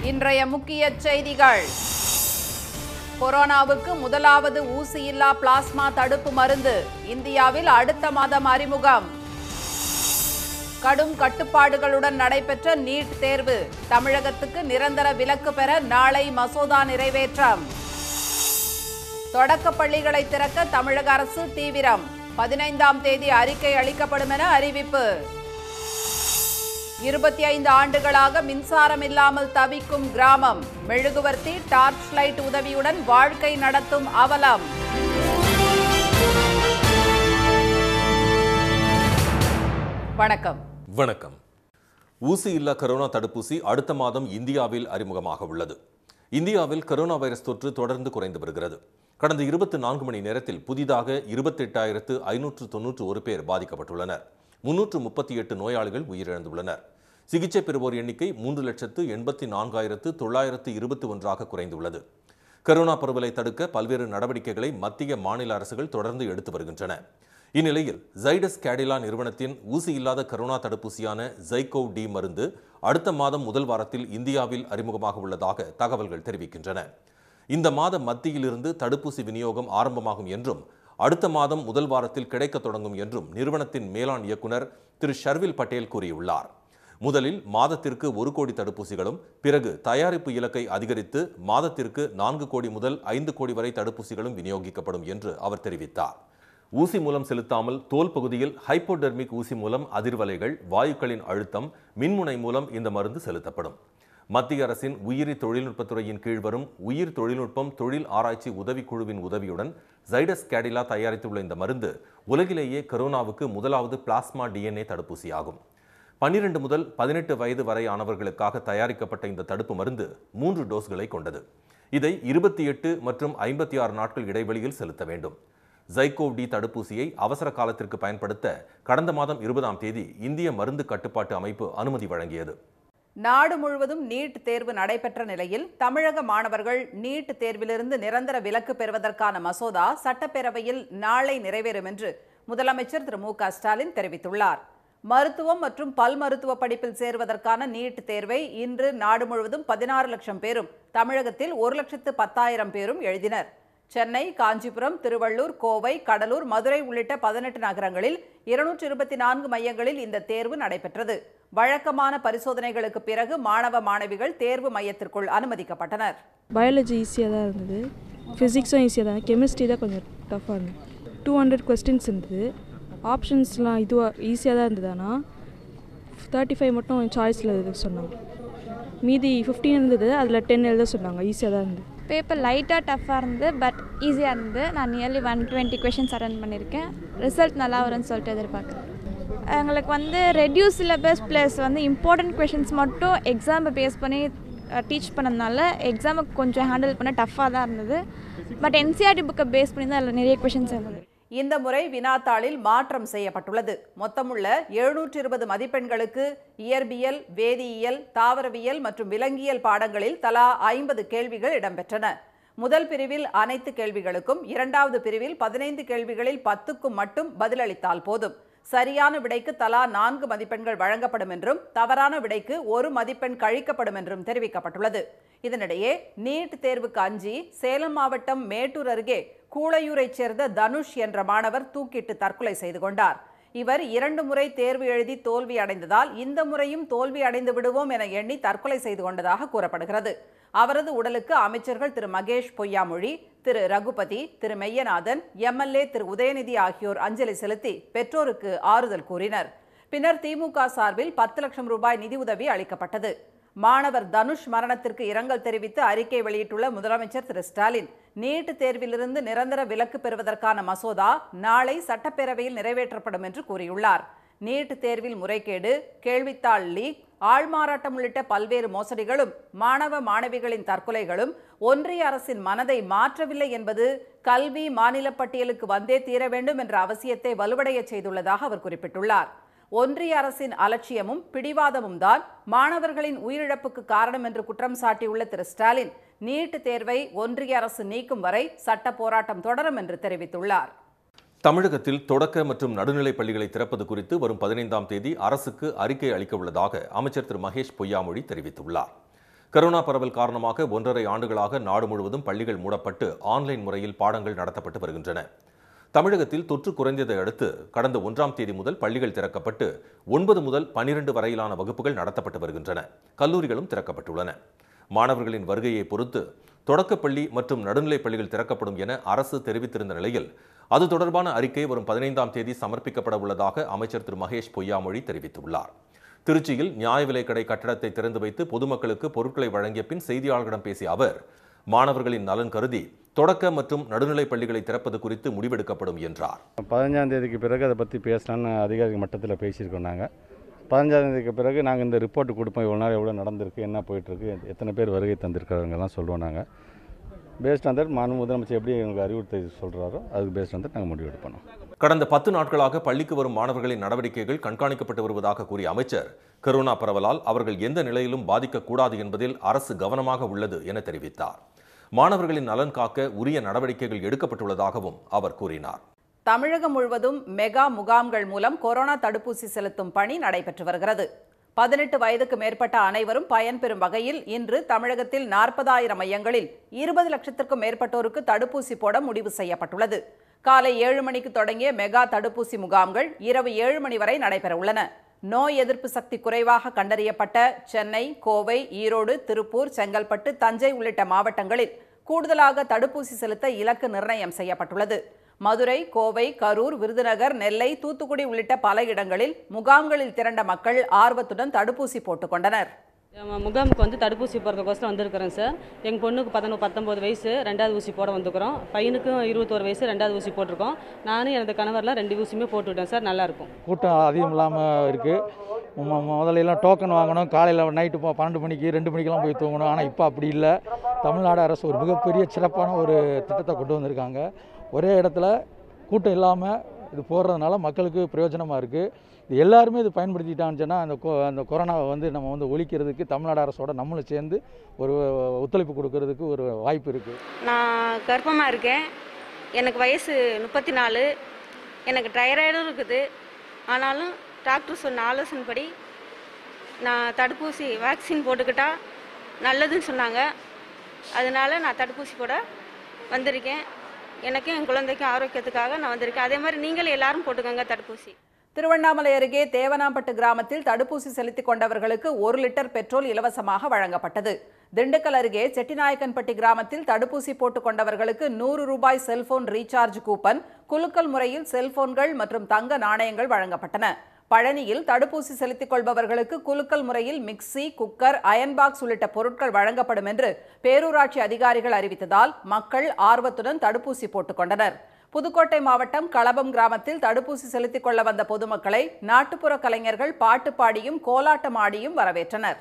இன்றைய முக்கிய செய்திகள் கொரோனாவுக்கு முதலாவது ஊசியில்லா பிளாஸ்மா தடுப்பு மருந்து இந்தியாவில் அடுத்த மாதம் அறிமுகம் கடும் கட்டுப்பாடுகளுடன் நடைபெற்ற நீட் தேர்வு தமிழகத்துக்கு நிரந்தர விலக்கு பெற நாளை மசோதா நிறைவேற்றம் தொடக்கப் பள்ளிகளை திறக்க தமிழக அரசு தீவிரம் பதினைந்தாம் தேதி அறிக்கை அளிக்கப்படும் என அறிவிப்பு இருபத்தி ஐந்து ஆண்டுகளாக மின்சாரம் இல்லாமல் தவிக்கும் கிராமம் மெழுகுவர்த்தி டார்ச் லைட் உதவியுடன் வாழ்க்கை நடத்தும் அவலம் வணக்கம் வணக்கம் ஊசி இல்லா கரோனா தடுப்பூசி அடுத்த மாதம் இந்தியாவில் அறிமுகமாக உள்ளது இந்தியாவில் கரோனா வைரஸ் தொற்று தொடர்ந்து குறைந்து வருகிறது கடந்த இருபத்தி நான்கு மணி நேரத்தில் புதிதாக இருபத்தெட்டாயிரத்து ஐநூற்று தொன்னூற்று ஒரு பேர் பாதிக்கப்பட்டுள்ளனர் முன்னூற்று முப்பத்தி எட்டு நோயாளிகள் உயிரிழந்துள்ளனர் சிகிச்சை பெறுவோர் எண்ணிக்கை மூன்று லட்சத்து எண்பத்தி நான்காயிரத்து தொள்ளாயிரத்து இருபத்தி ஒன்றாக குறைந்துள்ளது கரோனா பரவலை தடுக்க பல்வேறு நடவடிக்கைகளை மத்திய மாநில அரசுகள் தொடர்ந்து எடுத்து வருகின்றன இந்நிலையில் ஜைடஸ் கேடிலா நிறுவனத்தின் ஊசி இல்லாத கரோனா தடுப்பூசியான ஜைகோவ் டி மருந்து அடுத்த மாதம் முதல் வாரத்தில் இந்தியாவில் அறிமுகமாக உள்ளதாக தகவல்கள் தெரிவிக்கின்றன இந்த மாத மத்தியிலிருந்து தடுப்பூசி விநியோகம் ஆரம்பமாகும் என்றும் அடுத்த மாதம் முதல் வாரத்தில் கிடைக்கத் தொடங்கும் என்றும் நிறுவனத்தின் மேலாண் இயக்குனர் திரு ஷர்வில் பட்டேல் கூறியுள்ளார் முதலில் மாதத்திற்கு ஒரு கோடி தடுப்பூசிகளும் பிறகு தயாரிப்பு இலக்கை அதிகரித்து மாதத்திற்கு நான்கு கோடி முதல் ஐந்து கோடி வரை தடுப்பூசிகளும் விநியோகிக்கப்படும் என்று அவர் தெரிவித்தார் ஊசி மூலம் செலுத்தாமல் தோல் பகுதியில் ஹைப்போடெர்மிக் ஊசி மூலம் அதிர்வலைகள் வாயுக்களின் அழுத்தம் மின்முனை மூலம் இந்த மருந்து செலுத்தப்படும் மத்திய அரசின் உயிரி தொழில்நுட்பத்துறையின் கீழ் வரும் உயிர் தொழில்நுட்பம் தொழில் ஆராய்ச்சி உதவிக்குழுவின் உதவியுடன் ஜைடஸ் கேடிலா தயாரித்துள்ள இந்த மருந்து உலகிலேயே கரோனாவுக்கு முதலாவது பிளாஸ்மா டிஎன்ஏ தடுப்பூசியாகும் பன்னிரண்டு முதல் பதினெட்டு வயது வரையானவர்களுக்காக தயாரிக்கப்பட்ட இந்த தடுப்பு மருந்து மூன்று டோஸ்களை கொண்டது இதை இருபத்தி எட்டு மற்றும் ஐம்பத்தி ஆறு நாட்கள் இடைவெளியில் செலுத்த வேண்டும் ஜைகோவ் டி தடுப்பூசியை அவசர காலத்திற்கு பயன்படுத்த கடந்த மாதம் இருபதாம் தேதி இந்திய மருந்து கட்டுப்பாட்டு அமைப்பு அனுமதி வழங்கியது நாடு முழுவதும் நீட் தேர்வு நடைபெற்ற நிலையில் தமிழக மாணவர்கள் நீட் தேர்விலிருந்து நிரந்தர விலக்கு பெறுவதற்கான மசோதா சட்டப்பேரவையில் நாளை நிறைவேறும் என்று முதலமைச்சர் திரு மு க ஸ்டாலின் தெரிவித்துள்ளார் மருத்துவம் மற்றும் பல் மருத்துவ படிப்பில் சேருவதற்கான நீட் தேர்வை இன்று நாடு முழுவதும் பதினாறு லட்சம் பேரும் தமிழகத்தில் ஒரு லட்சத்து பத்தாயிரம் பேரும் எழுதினர் சென்னை காஞ்சிபுரம் திருவள்ளூர் கோவை கடலூர் மதுரை உள்ளிட்ட பதினெட்டு நகரங்களில் இருநூற்று இருபத்தி நான்கு மையங்களில் இந்த தேர்வு நடைபெற்றது வழக்கமான பரிசோதனைகளுக்கு பிறகு மாணவ மாணவிகள் தேர்வு மையத்திற்குள் அனுமதிக்கப்பட்டனர் பயாலஜி ஈஸியாக தான் இருந்தது ஃபிசிக்ஸும் ஈஸியாக தான் கெமிஸ்ட்ரி தான் கொஞ்சம் டஃப்பாக இருந்தது டூ ஹண்ட்ரட் கொஸ்டின்ஸ் இருந்தது ஆப்ஷன்ஸ்லாம் இதுவாக ஈஸியாக தான் இருந்தது ஆனால் தேர்ட்டி ஃபைவ் மட்டும் சாய்ஸில் இது சொன்னாங்க மீதி ஃபிஃப்டீன் இருந்தது அதில் டென் எழுத சொன்னாங்க ஈஸியாக தான் இருந்தது பேப்பர் லைட்டாக டஃப்பாக இருந்து பட் ஈஸியாக இருந்து நான் nearly one twenty questions attend பண்ணியிருக்கேன் ரிசல்ட் நல்லா வரும்னு சொல்லிட்டு எதிர்பார்க்குறேன் எங்களுக்கு வந்து ரெடியூஸ் சிலபஸ் ப்ளஸ் வந்து இம்பார்ட்டன்ட் கொஷின்ஸ் மட்டும் எக்ஸாமை பேஸ் பண்ணி டீச் பண்ணதுனால எக்ஸாமுக்கு கொஞ்சம் ஹேண்டில் பண்ண டஃப்பாக தான் இருந்தது பட் என்சிஆர்டி புக்கை பேஸ் பண்ணி தான் அதில் நிறைய கொஷின்ஸ் இருந்தது இந்த முறை வினாத்தாளில் மாற்றம் செய்யப்பட்டுள்ளது மொத்தமுள்ள எழுநூற்று இருபது மதிப்பெண்களுக்கு இயற்பியல் வேதியியல் தாவரவியல் மற்றும் விலங்கியல் பாடங்களில் தலா ஐம்பது கேள்விகள் இடம்பெற்றன முதல் பிரிவில் அனைத்து கேள்விகளுக்கும் இரண்டாவது பிரிவில் பதினைந்து கேள்விகளில் பத்துக்கும் மட்டும் பதிலளித்தால் போதும் சரியான விடைக்கு தலா நான்கு மதிப்பெண்கள் வழங்கப்படும் என்றும் தவறான விடைக்கு ஒரு மதிப்பெண் கழிக்கப்படும் என்றும் தெரிவிக்கப்பட்டுள்ளது இதனிடையே நீட் தேர்வுக்கு அஞ்சி சேலம் மாவட்டம் மேட்டூர் அருகே கூளையூரைச் சேர்ந்த தனுஷ் என்ற மாணவர் தூக்கிட்டு தற்கொலை செய்து கொண்டார் இவர் இரண்டு முறை தேர்வு எழுதி தோல்வி அடைந்ததால் இந்த முறையும் தோல்வி அடைந்து விடுவோம் என எண்ணி தற்கொலை செய்து கொண்டதாக கூறப்படுகிறது அவரது உடலுக்கு அமைச்சர்கள் திரு மகேஷ் பொய்யாமொழி திரு ரகுபதி திரு மெய்யநாதன் எம்எல்ஏ திரு உதயநிதி ஆகியோர் அஞ்சலி செலுத்தி பெற்றோருக்கு ஆறுதல் கூறினர் பின்னர் திமுக சார்பில் பத்து லட்சம் ரூபாய் நிதியுதவி அளிக்கப்பட்டது மாணவர் தனுஷ் மரணத்திற்கு இரங்கல் தெரிவித்து அறிக்கை வெளியிட்டுள்ள முதலமைச்சர் திரு ஸ்டாலின் நீட் தேர்விலிருந்து நிரந்தர விலக்கு பெறுவதற்கான மசோதா நாளை சட்டப்பேரவையில் நிறைவேற்றப்படும் என்று கூறியுள்ளார் நீட் தேர்வில் முறைகேடு கேள்வித்தாள் லீக் ஆள்மாறாட்டம் உள்ளிட்ட பல்வேறு மோசடிகளும் மாணவ மாணவிகளின் தற்கொலைகளும் ஒன்றிய அரசின் மனதை மாற்றவில்லை என்பது கல்வி மாநில பட்டியலுக்கு வந்தே தீர வேண்டும் என்ற அவசியத்தை வலுவடைய செய்துள்ளதாக அவர் குறிப்பிட்டுள்ளார் ஒன்றிய அரசின் அலட்சியமும் பிடிவாதமும் தான் மாணவர்களின் உயிரிழப்புக்கு காரணம் என்று குற்றம் சாட்டியுள்ள திரு ஸ்டாலின் நீட் தேர்வை ஒன்றிய அரசு நீக்கும் வரை சட்ட போராட்டம் தொடரும் என்று தெரிவித்துள்ளார் தமிழகத்தில் தொடக்க மற்றும் நடுநிலைப் பள்ளிகளை திறப்பது குறித்து வரும் பதினைந்தாம் தேதி அரசுக்கு அறிக்கை அளிக்க உள்ளதாக அமைச்சர் திரு மகேஷ் பொய்யாமொழி தெரிவித்துள்ளார் கரோனா பரவல் காரணமாக ஒன்றரை ஆண்டுகளாக நாடு முழுவதும் பள்ளிகள் மூடப்பட்டு ஆன்லைன் முறையில் பாடங்கள் நடத்தப்பட்டு வருகின்றன தமிழகத்தில் தொற்று குறைந்ததை அடுத்து கடந்த ஒன்றாம் தேதி முதல் பள்ளிகள் திறக்கப்பட்டு ஒன்பது முதல் பனிரெண்டு வரையிலான வகுப்புகள் நடத்தப்பட்டு வருகின்றன கல்லூரிகளும் திறக்கப்பட்டுள்ளன மாணவர்களின் வருகையை பொறுத்து தொடக்கப்பள்ளி மற்றும் நடுநிலைப் பள்ளிகள் திறக்கப்படும் என அரசு தெரிவித்திருந்த நிலையில் அது தொடர்பான அறிக்கை வரும் பதினைந்தாம் தேதி சமர்ப்பிக்கப்பட உள்ளதாக அமைச்சர் திரு மகேஷ் பொய்யாமொழி தெரிவித்துள்ளார் திருச்சியில் நியாய விலைக்கடை கட்டடத்தை திறந்து வைத்து பொதுமக்களுக்கு பொருட்களை வழங்கிய பின் செய்தியாளர்களிடம் பேசிய அவர் மாணவர்களின் நலன் கருதி தொடக்க மற்றும் நடுநிலைப் பள்ளிகளை திறப்பது குறித்து முடிவெடுக்கப்படும் என்றார் பதினஞ்சாம் தேதிக்கு பிறகு அதை பற்றி பேசலான்னு அதிகாரி மட்டத்தில் பேசியிருக்கோம் நாங்கள் பதினஞ்சாம் தேதிக்கு பிறகு நாங்கள் இந்த ரிப்போர்ட் கொடுப்போம் இவ்வளோ நேரம் எவ்வளோ நடந்திருக்கு என்ன போயிட்டுருக்கு எத்தனை பேர் வருகை தந்திருக்காங்கலாம் சொல்லுவோம் நாங்கள் பேஸ்ட் ஆன் தட் மாநில முதலமைச்சர் எப்படி எங்களுக்கு அறிவுறுத்தை சொல்கிறாரோ அதுக்கு பேஸ்ட் ஆன் தட் நாங்கள் முடிவு எடுப்போம் கடந்த பத்து நாட்களாக பள்ளிக்கு வரும் மாணவர்களின் நடவடிக்கைகள் கண்காணிக்கப்பட்டு வருவதாக கூறிய அமைச்சர் கரோனா பரவலால் அவர்கள் எந்த நிலையிலும் பாதிக்கக்கூடாது என்பதில் அரசு கவனமாக உள்ளது என தெரிவித்தார் மாணவர்களின் நலன் காக்க உரிய நடவடிக்கைகள் எடுக்கப்பட்டுள்ளதாகவும் அவர் கூறினார் தமிழகம் முழுவதும் மெகா முகாம்கள் மூலம் கொரோனா தடுப்பூசி செலுத்தும் பணி நடைபெற்று வருகிறது பதினெட்டு வயதுக்கு மேற்பட்ட அனைவரும் பயன்பெறும் வகையில் இன்று தமிழகத்தில் நாற்பதாயிரம் மையங்களில் இருபது லட்சத்திற்கும் மேற்பட்டோருக்கு தடுப்பூசி போட முடிவு செய்யப்பட்டுள்ளது காலை ஏழு மணிக்கு தொடங்கிய மெகா தடுப்பூசி முகாம்கள் இரவு ஏழு மணி வரை நடைபெற உள்ளன நோய் எதிர்ப்பு சக்தி குறைவாக கண்டறியப்பட்ட சென்னை கோவை ஈரோடு திருப்பூர் செங்கல்பட்டு தஞ்சை உள்ளிட்ட மாவட்டங்களில் கூடுதலாக தடுப்பூசி செலுத்த இலக்கு நிர்ணயம் செய்யப்பட்டுள்ளது மதுரை கோவை கரூர் விருதுநகர் நெல்லை தூத்துக்குடி உள்ளிட்ட பல இடங்களில் முகாம்களில் திரண்ட மக்கள் ஆர்வத்துடன் தடுப்பூசி போட்டுக் கொண்டனர் நம்ம முகாமுக்கு வந்து தடுப்பூசி போடுறதுக்கோசரம் வந்திருக்கிறோம் சார் எங்கள் பொண்ணுக்கு பதினொன்று பத்தொம்போது வயசு ரெண்டாவது ஊசி போட வந்துக்கிறோம் பையனுக்கும் இருபத்தோரு வயசு ரெண்டாவது ஊசி போட்டிருக்கோம் நானும் எனது கணவர்லாம் ரெண்டு ஊசியுமே போட்டுவிட்டேன் சார் நல்லாயிருக்கும் கூட்டம் அதிகம் இல்லாமல் இருக்குது முதல்ல எல்லாம் டோக்கன் வாங்கணும் காலையில் நைட்டு போ பன்னெண்டு மணிக்கு ரெண்டு மணிக்கெல்லாம் போய் தூங்கணும் ஆனால் இப்போ அப்படி இல்லை தமிழ்நாடு அரசு ஒரு மிகப்பெரிய சிறப்பான ஒரு திட்டத்தை கொண்டு வந்திருக்காங்க ஒரே இடத்துல கூட்டம் இல்லாமல் இது போடுறதுனால மக்களுக்கு பிரயோஜனமாக இருக்குது இது எல்லாருமே இது பயன்படுத்திட்டான்னு சொன்னால் அந்த கொ அந்த கொரோனாவை வந்து நம்ம வந்து ஒழிக்கிறதுக்கு தமிழ்நாடு அரசோட நம்மளும் சேர்ந்து ஒரு ஒத்துழைப்பு கொடுக்கறதுக்கு ஒரு வாய்ப்பு இருக்குது நான் கர்ப்பமாக இருக்கேன் எனக்கு வயசு முப்பத்தி நாலு எனக்கு டைராய்டும் இருக்குது ஆனாலும் டாக்டர் சொன்ன ஆலோசனைப்படி நான் தடுப்பூசி வேக்சின் போட்டுக்கிட்டா நல்லதுன்னு சொன்னாங்க அதனால நான் தடுப்பூசி போட வந்திருக்கேன் எனக்கும் என் குழந்தைக்கும் ஆரோக்கியத்துக்காக நான் வந்திருக்கேன் அதே மாதிரி நீங்களும் எல்லாரும் போட்டுக்கோங்க தடுப்பூசி திருவண்ணாமலை அருகே தேவனாம்பட்டு கிராமத்தில் தடுப்பூசி செலுத்திக் கொண்டவர்களுக்கு ஒரு லிட்டர் பெட்ரோல் இலவசமாக வழங்கப்பட்டது திண்டுக்கல் அருகே செட்டிநாயக்கன்பட்டி கிராமத்தில் தடுப்பூசி போட்டுக் கொண்டவர்களுக்கு நூறு ரூபாய் செல்போன் ரீசார்ஜ் கூப்பன் குலுக்கல் முறையில் செல்போன்கள் மற்றும் தங்க நாணயங்கள் வழங்கப்பட்டன பழனியில் தடுப்பூசி செலுத்திக் கொள்பவர்களுக்கு குலுக்கல் முறையில் மிக்சி குக்கர் அயன் பாக்ஸ் உள்ளிட்ட பொருட்கள் வழங்கப்படும் என்று பேரூராட்சி அதிகாரிகள் அறிவித்ததால் மக்கள் ஆர்வத்துடன் தடுப்பூசி போட்டுக் கொண்டனர் புதுக்கோட்டை மாவட்டம் களபம் கிராமத்தில் தடுப்பூசி செலுத்திக் கொள்ள வந்த பொதுமக்களை நாட்டுப்புற கலைஞர்கள் பாட்டு பாடியும் கோலாட்டம் ஆடியும் வரவேற்றனர்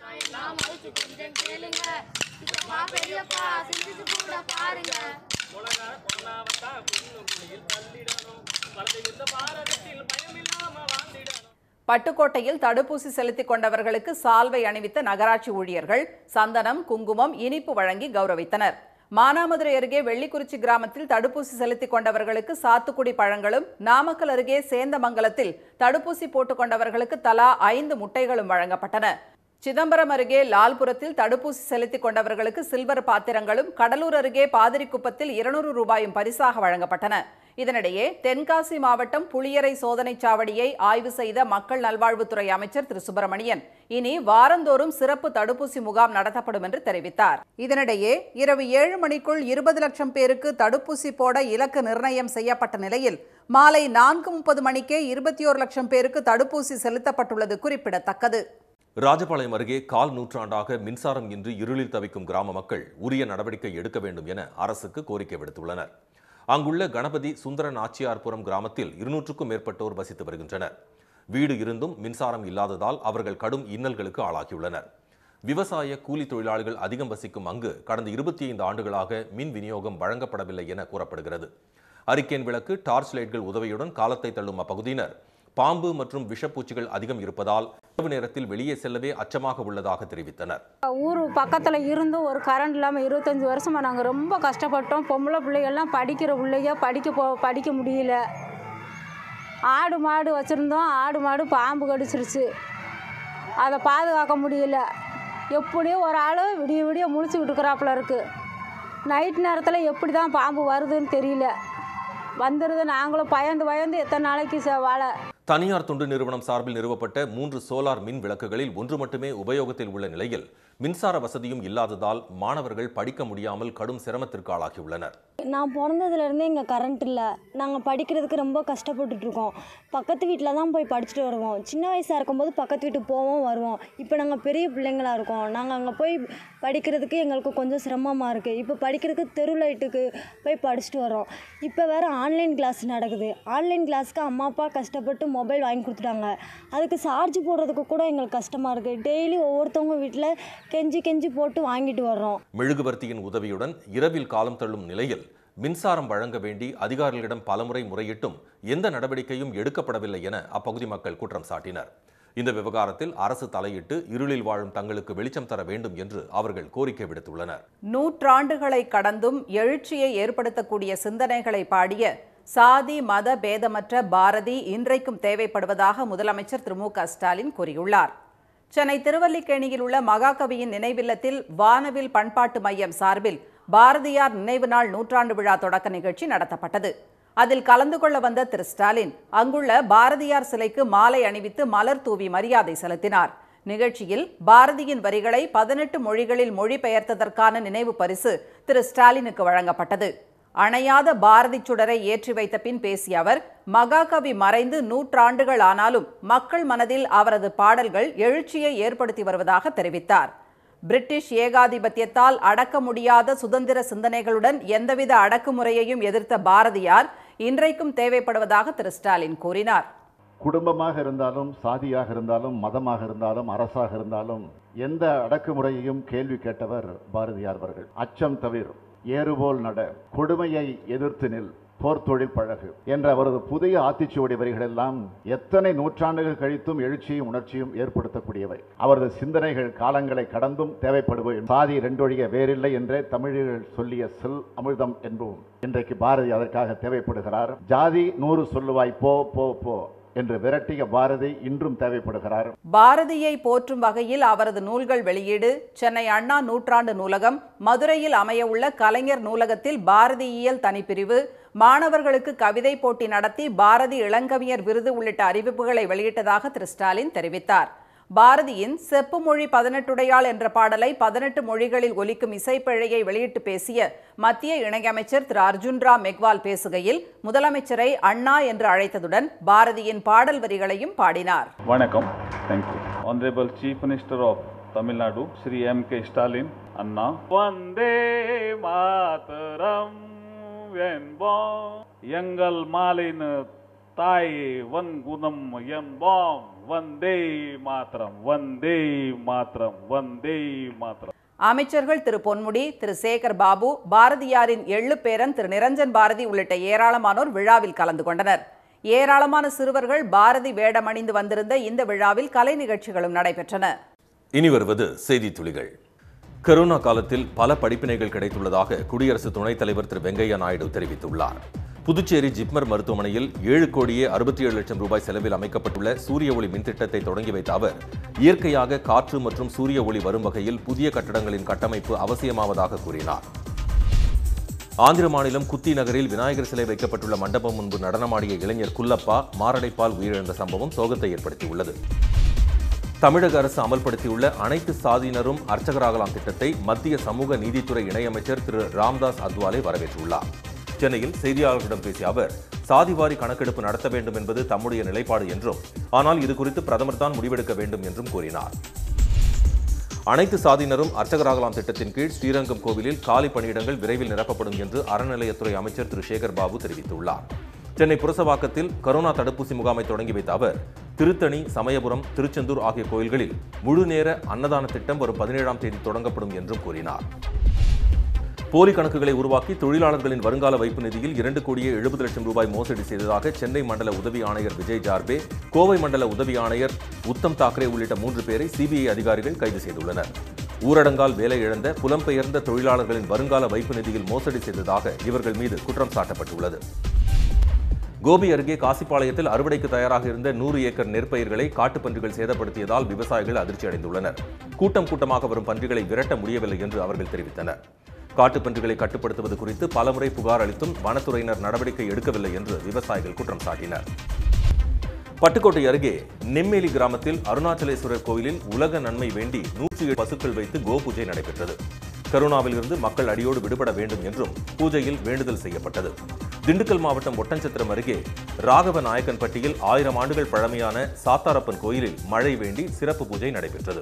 பட்டுக்கோட்டையில் தடுப்பூசி செலுத்திக் கொண்டவர்களுக்கு சால்வை அணிவித்த நகராட்சி ஊழியர்கள் சந்தனம் குங்குமம் இனிப்பு வழங்கி கௌரவித்தனர் மானாமதுரை அருகே வெள்ளிக்குறிச்சி கிராமத்தில் தடுப்பூசி செலுத்திக் கொண்டவர்களுக்கு சாத்துக்குடி பழங்களும் நாமக்கல் அருகே சேந்தமங்கலத்தில் தடுப்பூசி போட்டுக் கொண்டவர்களுக்கு தலா ஐந்து முட்டைகளும் வழங்கப்பட்டன சிதம்பரம் அருகே லால்புரத்தில் தடுப்பூசி செலுத்திக் கொண்டவர்களுக்கு சில்வர் பாத்திரங்களும் கடலூர் அருகே பாதிரிக்குப்பத்தில் இருநூறு ரூபாயும் பரிசாக வழங்கப்பட்டன இதனிடையே தென்காசி மாவட்டம் புளியரை சோதனைச் சாவடியை ஆய்வு செய்த மக்கள் நல்வாழ்வுத்துறை அமைச்சர் திரு சுப்பிரமணியன் இனி வாரந்தோறும் சிறப்பு தடுப்பூசி முகாம் நடத்தப்படும் என்று தெரிவித்தார் இதனிடையே இரவு ஏழு மணிக்குள் இருபது லட்சம் பேருக்கு தடுப்பூசி போட இலக்கு நிர்ணயம் செய்யப்பட்ட நிலையில் மாலை நான்கு முப்பது மணிக்கே இருபத்தி ஓரு லட்சம் பேருக்கு தடுப்பூசி செலுத்தப்பட்டுள்ளது குறிப்பிடத்தக்கது ராஜபாளையம் அருகே கால் நூற்றாண்டாக மின்சாரம் இன்றி இருளில் தவிக்கும் கிராம மக்கள் உரிய நடவடிக்கை எடுக்க வேண்டும் என அரசுக்கு கோரிக்கை விடுத்துள்ளனர் அங்குள்ள கணபதி சுந்தர நாச்சியார்புரம் கிராமத்தில் இருநூற்றுக்கும் மேற்பட்டோர் வசித்து வருகின்றனர் வீடு இருந்தும் மின்சாரம் இல்லாததால் அவர்கள் கடும் இன்னல்களுக்கு ஆளாகியுள்ளனர் விவசாய கூலி தொழிலாளிகள் அதிகம் வசிக்கும் அங்கு கடந்த இருபத்தி ஐந்து ஆண்டுகளாக மின் விநியோகம் வழங்கப்படவில்லை என கூறப்படுகிறது அரிக்கேன் விளக்கு டார்ச் லைட்கள் உதவியுடன் காலத்தை தள்ளும் அப்பகுதியினர் பாம்பு மற்றும் விஷப்பூச்சிகள் அதிகம் இருப்பதால் இரவு நேரத்தில் வெளியே செல்லவே அச்சமாக உள்ளதாக தெரிவித்தனர் ஊர் பக்கத்தில் இருந்தும் ஒரு கரண்ட் இல்லாமல் இருபத்தஞ்சி வருஷமாக நாங்கள் ரொம்ப கஷ்டப்பட்டோம் பொம்பளை பிள்ளைகள்லாம் படிக்கிற பிள்ளைங்க படிக்க போ படிக்க முடியல ஆடு மாடு வச்சுருந்தோம் ஆடு மாடு பாம்பு கடிச்சிருச்சு அதை பாதுகாக்க முடியல எப்படியோ ஒரு ஆள் விடிய விடிய முழிச்சுக்கிட்டு இருக்கிறாப்புல இருக்குது நைட் நேரத்தில் எப்படி தான் பாம்பு வருதுன்னு தெரியல வந்துடுது நாங்களும் பயந்து பயந்து எத்தனை நாளைக்கு ச வாழ தனியார் தொண்டு நிறுவனம் சார்பில் நிறுவப்பட்ட மூன்று சோலார் மின் விளக்குகளில் ஒன்று மட்டுமே உபயோகத்தில் உள்ள நிலையில் மின்சார வசதியும் இல்லாததால் மாணவர்கள் படிக்க முடியாமல் கடும் சிரமத்திற்கு ஆளாகியுள்ளனர் நான் பிறந்ததுலேருந்தே இங்கே கரண்ட் இல்லை நாங்கள் படிக்கிறதுக்கு ரொம்ப கஷ்டப்பட்டுட்டு இருக்கோம் பக்கத்து வீட்டில் தான் போய் படிச்சுட்டு வருவோம் சின்ன வயசாக இருக்கும்போது பக்கத்து வீட்டுக்கு போவோம் வருவோம் இப்போ நாங்கள் பெரிய பிள்ளைங்களா இருக்கோம் நாங்கள் அங்கே போய் படிக்கிறதுக்கு எங்களுக்கு கொஞ்சம் சிரமமாக இருக்குது இப்போ படிக்கிறதுக்கு தெரு லைட்டுக்கு போய் படிச்சுட்டு வரோம் இப்போ வேறு ஆன்லைன் கிளாஸ் நடக்குது ஆன்லைன் கிளாஸ்க்கு அம்மா அப்பா கஷ்டப்பட்டு மொபைல் வாங்கி கொடுத்துட்டாங்க அதுக்கு சார்ஜ் போடுறதுக்கு கூட எங்களுக்கு கஷ்டமாக இருக்குது டெய்லி ஒவ்வொருத்தவங்க வீட்டில் கெஞ்சி கெஞ்சி போட்டு வாங்கிட்டு வர்றோம் மெழுகுவர்த்தியின் உதவியுடன் இரவில் காலம் தள்ளும் நிலையில் மின்சாரம் வழங்க வேண்டி அதிகாரிகளிடம் பலமுறை முறையிட்டும் எந்த நடவடிக்கையும் எடுக்கப்படவில்லை என அப்பகுதி மக்கள் குற்றம் சாட்டினர் இந்த விவகாரத்தில் அரசு தலையிட்டு இருளில் வாழும் தங்களுக்கு வெளிச்சம் தர வேண்டும் என்று அவர்கள் கோரிக்கை விடுத்துள்ளனர் நூற்றாண்டுகளை கடந்தும் எழுச்சியை ஏற்படுத்தக்கூடிய சிந்தனைகளை பாடிய சாதி மத பேதமற்ற பாரதி இன்றைக்கும் தேவைப்படுவதாக முதலமைச்சர் திரு மு க ஸ்டாலின் கூறியுள்ளார் சென்னை திருவல்லிக்கேணியில் உள்ள மகாகவியின் நினைவில்லத்தில் வானவில் பண்பாட்டு மையம் சார்பில் பாரதியார் நினைவு நாள் நூற்றாண்டு விழா தொடக்க நிகழ்ச்சி நடத்தப்பட்டது அதில் கலந்து கொள்ள வந்த திரு ஸ்டாலின் அங்குள்ள பாரதியார் சிலைக்கு மாலை அணிவித்து மலர் தூவி மரியாதை செலுத்தினார் நிகழ்ச்சியில் பாரதியின் வரிகளை பதினெட்டு மொழிகளில் மொழிபெயர்த்ததற்கான நினைவு பரிசு திரு ஸ்டாலினுக்கு வழங்கப்பட்டது அணையாத பாரதி சுடரை ஏற்றி வைத்த பின் பேசிய அவர் மகாகவி மறைந்து நூற்றாண்டுகள் ஆனாலும் மக்கள் மனதில் அவரது பாடல்கள் எழுச்சியை ஏற்படுத்தி வருவதாக தெரிவித்தார் பிரிட்டிஷ் ஏகாதிபத்தியத்தால் அடக்க முடியாத சுதந்திர சிந்தனைகளுடன் எந்தவித அடக்குமுறையையும் எதிர்த்த பாரதியார் இன்றைக்கும் தேவைப்படுவதாக திரு ஸ்டாலின் கூறினார் குடும்பமாக இருந்தாலும் சாதியாக இருந்தாலும் மதமாக இருந்தாலும் அரசாக இருந்தாலும் எந்த அடக்குமுறையையும் கேள்வி கேட்டவர் பாரதியார் அவர்கள் அச்சம் தவிர ஏறுபோல் நட கொடுமையை எதிர்த்து நில் போர்த்தொழில் பழகு என்ற அவரது புதிய ஆத்திச்சுவடி வரிகளெல்லாம் எத்தனை நூற்றாண்டுகள் கழித்தும் எழுச்சியும் உணர்ச்சியும் ஏற்படுத்தக்கூடியவை அவரது சிந்தனைகள் காலங்களை கடந்தும் தேவைப்படுவை சாதி ரெண்டொழிய வேறில்லை என்றே தமிழர்கள் சொல்லிய செல் அமிர்தம் என்போம் இன்றைக்கு பாரதி அதற்காக தேவைப்படுகிறார் ஜாதி நூறு சொல்லுவாய் போ போ போ என்று விரட்டிய பாரதி இன்றும் தேவைப்படுகிறார் பாரதியை போற்றும் வகையில் அவரது நூல்கள் வெளியீடு சென்னை அண்ணா நூற்றாண்டு நூலகம் மதுரையில் அமையவுள்ள கலைஞர் நூலகத்தில் பாரதியியல் தனிப்பிரிவு மாணவர்களுக்கு கவிதை போட்டி நடத்தி பாரதி இளங்கவியர் விருது உள்ளிட்ட அறிவிப்புகளை வெளியிட்டதாக திரு ஸ்டாலின் தெரிவித்தார் பாரதியின் செப்பு மொழி பதினெட்டுடையாள் என்ற பாடலை பதினெட்டு மொழிகளில் ஒலிக்கும் இசைப்பிழையை வெளியிட்டு பேசிய மத்திய இணையமைச்சர் திரு அர்ஜுன் ராம் மெக்வால் பேசுகையில் முதலமைச்சரை அண்ணா என்று அழைத்ததுடன் பாரதியின் பாடல் வரிகளையும் பாடினார் வணக்கம் thank you honourable chief minister of Tamil Nadu Shri M K Stalin அண்ணா வந்தே மாதரம் என்போம் எங்கள் மாலின் தாய் வன்குணம் என்போம் வந்தே மாத்திரம் வந்தே மாத்திரம் வந்தே மாத்திரம் அமைச்சர்கள் திரு பொன்முடி திரு சேகர் பாபு பாரதியாரின் எள்ளு பேரன் திரு நிரஞ்சன் பாரதி உள்ளிட்ட ஏராளமானோர் விழாவில் கலந்து கொண்டனர் ஏராளமான சிறுவர்கள் பாரதி வேடமணிந்து வந்திருந்த இந்த விழாவில் கலை நிகழ்ச்சிகளும் நடைபெற்றன இனி வருவது செய்தி துளிகள் கரோனா காலத்தில் பல படிப்பினைகள் கிடைத்துள்ளதாக குடியரசு துணைத் தலைவர் திரு வெங்கையா நாயுடு தெரிவித்துள்ளார் புதுச்சேரி ஜிப்மர் மருத்துவமனையில் ஏழு கோடியே அறுபத்தி ஏழு லட்சம் ரூபாய் செலவில் அமைக்கப்பட்டுள்ள சூரிய ஒளி மின்திட்டத்தை தொடங்கி வைத்த அவர் இயற்கையாக காற்று மற்றும் சூரிய ஒளி வரும் வகையில் புதிய கட்டடங்களின் கட்டமைப்பு அவசியமாவதாக கூறினார் ஆந்திர மாநிலம் குத்தி நகரில் விநாயகர் சிலை வைக்கப்பட்டுள்ள மண்டபம் முன்பு நடனமாடிய இளைஞர் குல்லப்பா மாரடைப்பால் உயிரிழந்த சம்பவம் சோகத்தை ஏற்படுத்தியுள்ளது தமிழக அரசு அமல்படுத்தியுள்ள அனைத்து சாதியினரும் அர்ச்சகராகலாம் திட்டத்தை மத்திய சமூக நீதித்துறை இணையமைச்சர் திரு ராம்தாஸ் அத்வாலே வரவேற்றுள்ளார் சென்னையில் செய்தியாளர்களிடம் பேசிய அவர் சாதிவாரி கணக்கெடுப்பு நடத்த வேண்டும் என்பது தம்முடைய நிலைப்பாடு என்றும் ஆனால் இது குறித்து பிரதமர் தான் முடிவெடுக்க வேண்டும் என்றும் கூறினார் அனைத்து சாதியினரும் அர்ச்சகராகலாம் திட்டத்தின் கீழ் ஸ்ரீரங்கம் கோவிலில் காலி பணியிடங்கள் விரைவில் நிரப்பப்படும் என்று அறநிலையத்துறை அமைச்சர் திரு சேகர் பாபு தெரிவித்துள்ளார் சென்னை புரசவாக்கத்தில் கரோனா தடுப்பூசி முகாமை தொடங்கி வைத்த அவர் திருத்தணி சமயபுரம் திருச்செந்தூர் ஆகிய கோயில்களில் முழு நேர அன்னதான திட்டம் வரும் பதினேழாம் தேதி தொடங்கப்படும் என்றும் கூறினார் போலி கணக்குகளை உருவாக்கி தொழிலாளர்களின் வருங்கால வைப்பு நிதியில் இரண்டு கோடியே எழுபது லட்சம் ரூபாய் மோசடி செய்ததாக சென்னை மண்டல உதவி ஆணையர் விஜய் ஜார்பே கோவை மண்டல உதவி ஆணையர் உத்தம் தாக்கரே உள்ளிட்ட மூன்று பேரை சிபிஐ அதிகாரிகள் கைது செய்துள்ளனர் ஊரடங்கால் வேலை இழந்த புலம்பெயர்ந்த தொழிலாளர்களின் வருங்கால வைப்பு நிதியில் மோசடி செய்ததாக இவர்கள் மீது குற்றம் சாட்டப்பட்டுள்ளது கோபி அருகே காசிப்பாளையத்தில் அறுவடைக்கு தயாராக இருந்த நூறு ஏக்கர் நெற்பயிர்களை காட்டுப்பன்றிகள் சேதப்படுத்தியதால் விவசாயிகள் அதிர்ச்சி அடைந்துள்ளனர் கூட்டம் கூட்டமாக வரும் பன்றிகளை விரட்ட முடியவில்லை என்று அவர்கள் தெரிவித்தனர் காட்டுப்பன்றிகளை கட்டுப்படுத்துவது குறித்து பலமுறை புகார் அளித்தும் வனத்துறையினர் நடவடிக்கை எடுக்கவில்லை என்று விவசாயிகள் குற்றம் சாட்டினர் பட்டுக்கோட்டை அருகே நெம்மேலி கிராமத்தில் அருணாச்சலேஸ்வரர் கோயிலில் உலக நன்மை வேண்டி நூற்றி ஏழு பசுக்கள் வைத்து கோபூஜை நடைபெற்றது கருணாவில் இருந்து மக்கள் அடியோடு விடுபட வேண்டும் என்றும் பூஜையில் வேண்டுதல் செய்யப்பட்டது திண்டுக்கல் மாவட்டம் ஒட்டன்சத்திரம் அருகே ராகவ நாயக்கன்பட்டியில் ஆயிரம் ஆண்டுகள் பழமையான சாத்தாரப்பன் கோயிலில் மழை வேண்டி சிறப்பு பூஜை நடைபெற்றது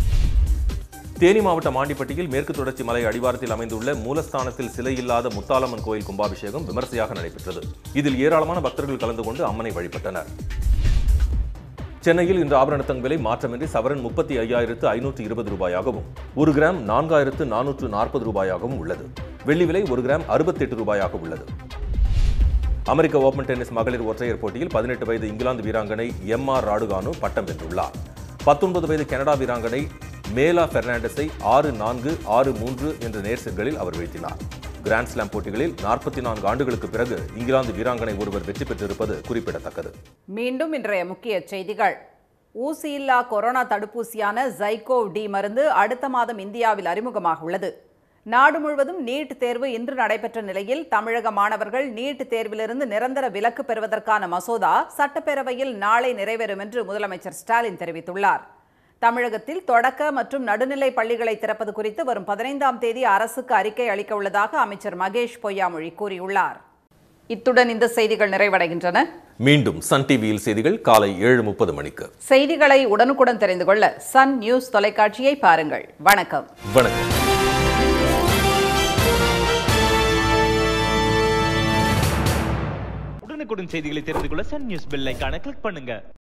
தேனி மாவட்டம் ஆண்டிப்பட்டியில் மேற்கு தொடர்ச்சி மலை அடிவாரத்தில் அமைந்துள்ள மூலஸ்தானத்தில் சிலை இல்லாத முத்தாலம்மன் கோயில் கும்பாபிஷேகம் விமர்சையாக நடைபெற்றது இதில் ஏராளமான பக்தர்கள் கலந்து கொண்டு அம்மனை வழிபட்டனர் சென்னையில் இன்று ஆபரண தங்க விலை மாற்றமின்றி சவரன் முப்பத்தி ஐயாயிரத்து ஐநூற்று இருபது ரூபாயாகவும் ஒரு கிராம் நான்காயிரத்து நானூற்று நாற்பது ரூபாயாகவும் உள்ளது வெள்ளி விலை ஒரு கிராம் அறுபத்தெட்டு ரூபாயாக உள்ளது அமெரிக்க ஓபன் டென்னிஸ் மகளிர் ஒற்றையர் போட்டியில் பதினெட்டு வயது இங்கிலாந்து வீராங்கனை எம் ஆர் ராடுகானு பட்டம் வென்றுள்ளார் பத்தொன்பது வயது கனடா வீராங்கனை மேலா பெர்னாண்டஸை ஆறு நான்கு ஆறு மூன்று என்ற நேர் செட்களில் அவர் வீழ்த்தினார் கிராண்ட் ஸ்லாம் போட்டிகளில் நாற்பத்தி நான்கு ஆண்டுகளுக்கு பிறகு இங்கிலாந்து வீராங்கனை ஒருவர் வெற்றி பெற்றிருப்பது குறிப்பிடத்தக்கது மீண்டும் இன்றைய முக்கிய செய்திகள் ஊசியில்லா கொரோனா தடுப்பூசியான ஜைகோவ் டி மருந்து அடுத்த மாதம் இந்தியாவில் அறிமுகமாக உள்ளது நாடு முழுவதும் நீட் தேர்வு இன்று நடைபெற்ற நிலையில் தமிழக மாணவர்கள் நீட் தேர்விலிருந்து நிரந்தர விலக்கு பெறுவதற்கான மசோதா சட்டப்பேரவையில் நாளை நிறைவேறும் என்று முதலமைச்சர் ஸ்டாலின் தெரிவித்துள்ளார் தமிழகத்தில் தொடக்க மற்றும் நடுநிலை பள்ளிகளை திறப்பது குறித்து வரும் பதினைந்தாம் தேதி அரசுக்கு அறிக்கை அளிக்க உள்ளதாக அமைச்சர் மகேஷ் பொய்யாமொழி கூறியுள்ளார் இத்துடன் இந்த செய்திகள் நிறைவடைகின்றன மீண்டும் சன் டிவியில் செய்திகள் காலை ஏழு முப்பது மணிக்கு செய்திகளை உடனுக்குடன் தெரிந்து கொள்ள சன் நியூஸ் தொலைக்காட்சியை பாருங்கள் வணக்கம் வணக்கம் உடனுக்குடன் செய்திகளை தெரிந்து கொள்ள சன் நியூஸ் பெல் ஐகானை கிளிக் பண்ணுங்க